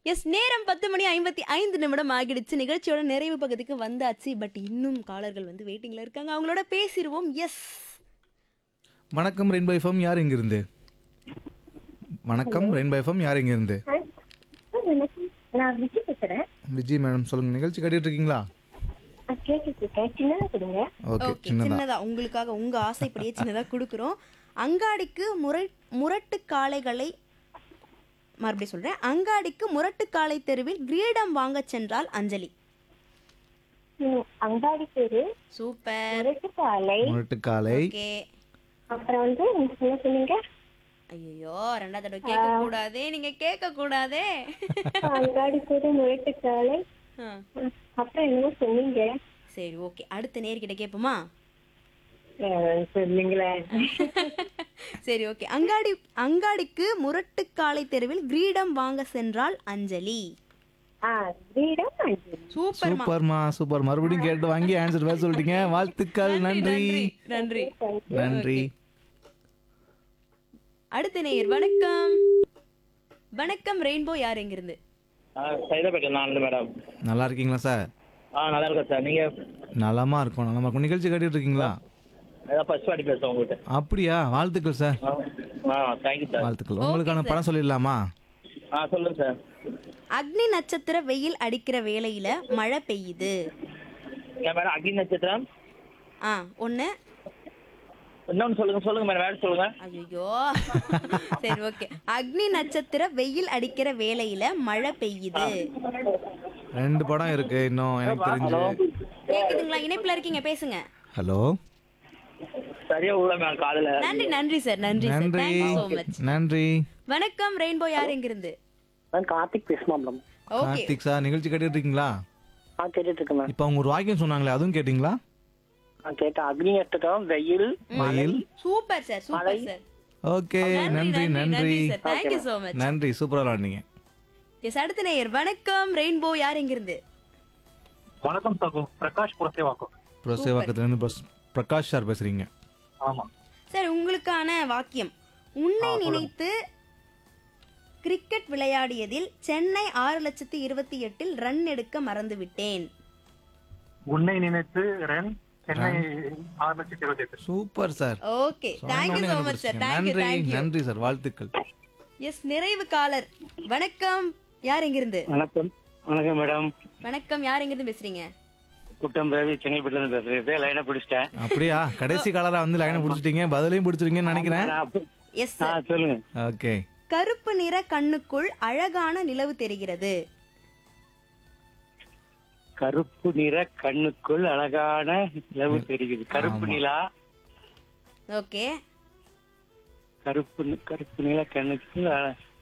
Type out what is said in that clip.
S நேரம் பத்து மணி ஐம்பத்தி ஐந்து நிமிடம் ஆகிடுச்சு நிகழ்ச்சியோட நிறைவு பகுதிக்கு வந்தாச்சு பட் இன்னும் காலர்கள் வந்து வெயிட்டிங்ல இருக்காங்க அவங்களோட பேசிடுவோம் எஸ் வணக்கம் ரெயின்போ எஃப்எம் யார் இங்கிருந்து வணக்கம் ரெயின்போ எஃப்எம் யார் இங்கிருந்து நான் விஜய் பேசுறேன் விஜய் மேடம் சொல்லுங்க நிகழ்ச்சி கட்டிட்டு இருக்கீங்களா கேட்டுட்டு இருக்கேன் சின்னதா கொடுங்க ஓகே ஓகே சின்னதா சின்னதா உங்களுக்காக உங்க ஆசைப்படியே சின்னதா கொடுக்குறோம் அங்காடிக்கு முறை முரட்டு காளைகளை மறுபடியும் சொல்றேன் அங்காடிக்கு முரட்டு காளை தெருவில் கிரீடம் வாங்க சென்றால் அஞ்சலி ம், அங்காடி பேரு சூப்பர் முரட்டு காலை முரட்டு காலை ஓகே அப்புறம் வந்து நீங்க என்ன சொன்னீங்க ஐயோ ரெண்டாவது தடவை கேட்க கூடாதே நீங்க கேட்க கூடாதே அங்காடி பேரு முரட்டு காலை ஆ, ம், அப்புறம் என்னமோ சொன்னீங்க சரி ஓகே அடுத்த நேர்கிட்ட கேட்போமா அஹ், சொன்னீங்களே சரி ஓகே அங்காடி அங்காடிக்கு முரட்டுக்காலை தெருவில் கிரீடம் வாங்க சென்றால் அஞ்சலி ஆ வீடம் அஞ்சலி சூப்பர் சூப்பர்மா சூப்பர் மறுபடியும் கேட்டு வாங்கி ஆன்சர் பேச சொல்லிட்டீங்க வாழ்த்துக்கள் நன்றி நன்றி நன்றி அடுத்த நேயர் வணக்கம் வணக்கம் ரெயின்போ யார் எங்கிருந்து ஆ சைதாப்பேட்டை நான் மேடம் நல்லா இருக்கீங்களா சார் ஆ நல்லா இருக்கேன் சார் நீங்கள் நலமா இருக்கும் நலமா இருக்கும் நிகழ்ச்சி கட்டிட்டு இருக்கீங்களா அதான் ஃபர்ஸ்ட் வாட்டி பேசுகிறேன் உங்கள்கிட்ட அப்படியா வாழ்த்துக்கள் சார் ஆ ஆ தேங்க்யூ சார் வாழ்த்துக்கள் உங்களுக்கான படம் சொல்லிடலாமா ஆ சொல்லுங்கள் சார் அக்னி நட்சத்திர வெயில் அடிக்கிற வேளையில மழை பெய்யுது ஏன் மேடம் அக்னி நட்சத்திரம் ஆ ஒண்ணு இன்னொன்று சொல்லுங்கள் சொல்லுங்கள் மேடம் வேறு சொல்லுங்கள் ஐயோ சரி ஓகே அக்னி நட்சத்திர வெயில் அடிக்கிற வேளையில மழை பெய்யுது ரெண்டு படம் இருக்கு இன்னும் எனக்கு தெரிஞ்சு கேக்குதுங்களா இணைப்புல இருக்கீங்க பேசுங்க ஹலோ சரியாக உள்ள மேம் காதில் நன்றி நன்றி சார் நன்றி சார் நன்றி தேங்க்யூ சோ மச் நன்றி வணக்கம் ரெயின்போ யார் எங்கிருந்து நான் கார்த்திக் பேசுமா மேடம் ஓகே கார்த்திக் சார் நிகழ்ச்சி கட்டிட்டு இருக்கீங்களா ஆ கேட்டுட்டு இருக்கேன் மேம் இப்போ அவங்க ஒரு வாக்கியம் சொன்னாங்களே அதுவும் கேட்டிங்களா நான் கேட்டேன் அக்னி நட்சத்திரம் வெயில் மயில் super sir super sir okay நன்றி நன்றி சார் தேங்க்யூ சோ மச் நன்றி சூப்பரா விளாடுனீங்க எஸ் அடுத்த நேயர் வணக்கம் ரெயின்போ யார் எங்கிருந்து வணக்கம் சகோ பிரகாஷ் புரசேவாக்கம் புரசேவாக்கத்துலேருந்து பிரஸ்- பிரகாஷ் சார் பேசுறீங்க ஆமா சார் உங்களுக்கான வாக்கியம் உன்னை நினைத்து கிரிக்கெட் விளையாடியதில் சென்னை ஆறு லட்சத்து இருபத்தி எட்டில் ரன் எடுக்க மறந்து விட்டேன் உன்னை நினைத்து ரன் சென்னை ஆறு லட்சத்தி இருபத்தி எட்டு super sir okay thank you so much sir thank you நன்றி தேங்க்யூ நன்றி சார் வாழ்த்துக்கள் எஸ் நிறைவு காலர் வணக்கம் யார் எங்கிருந்து வணக்கம் வணக்கம் மேடம் வணக்கம் யார் எங்கிருந்து பேசுறீங்க குட்டம் ரவி செங்கல்பட்டுல இருந்து பேசுறேன் இதே லைனை பிடிச்சிட்டேன் அப்படியா கடைசி காலரா வந்து லைனை பிடிச்சிட்டீங்க பதிலையும் பிடிச்சிருக்கீங்கன்னு நினைக்கிறேன் நான் அப்ப- எஸ் ஆ சார் சொல்லுங்க ஓகே கருப்பு நிற கண்ணுக்குள் அழகான நிலவு தெரிகிறது கருப்பு நிற கண்ணுக்குள் அழகான நிலவு தெரிகிறது கருப்பு நிலா ஓகே கருப்பு நி- கருப்பு நில கண்ணுக்குள் அழ-